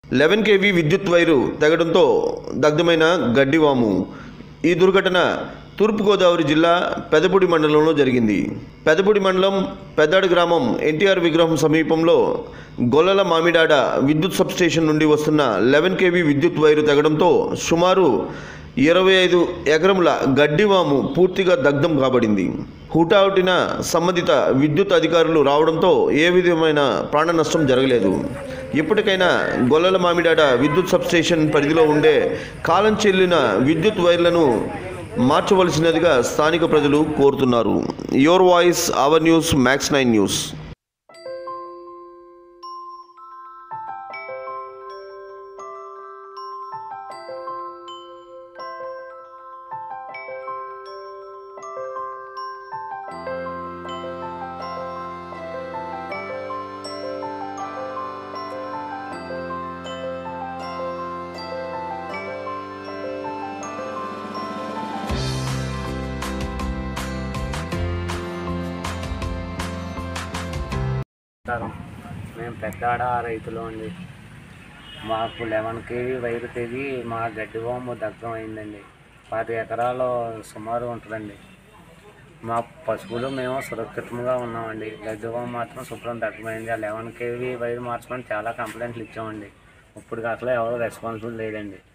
eleven KV విద్యుత్ wire తెగడంతో దగ్ధమైన గడ్డివాము ఈ దుర్ఘటన తూర్పుగోదావరి జిల్లా పెదపూడి మండలంలో జరిగింది పెదపూడి మండలం పెద్దాడు గ్రామం ఎన్టీఆర్ విగ్రహం సమీపంలో గొల్లల మామిడాడ విద్యుత్ సబ్స్టేషన్ నుండి వస్తున్న లెవెన్ కేవీ విద్యుత్ వైరు తెగడంతో సుమారు ఇరవై ఐదు ఎకరముల గడ్డివాము పూర్తిగా దగ్ధం కాబడింది హుటాహుటిన సంబంధిత విద్యుత్ అధికారులు రావడంతో ఏ విధమైన ప్రాణ నష్టం జరగలేదు ఇప్పటికైనా గొల్లల మామిడాడ విద్యుత్ సబ్స్టేషన్ పరిధిలో ఉండే కాలం చెల్లిన విద్యుత్ వైర్లను మార్చవలసినదిగా స్థానిక ప్రజలు కోరుతున్నారు your voice our news max nine news నమస్కారం మేము పెద్దాడ రైతులు అండి మాకు లెవెన్ కేవీ వైరు తెగి మా గడ్డి బొమ్మ దగ్ధం అయిందండి పది ఎకరాలు సుమారు ఉంటుందండి మా పశువులు మేము సురక్షితంగా ఉన్నామండి గడ్డి బొమ్మ మాత్రం శుభ్రం దగ్ధమైంది ఆ లెవెన్ కేవీ వైరు మార్చమని చాలా కంప్లైంట్లు ఇచ్చామండి ఇప్పుడు అసలు ఎవరు రెస్పాన్సిబుల్ లేదండి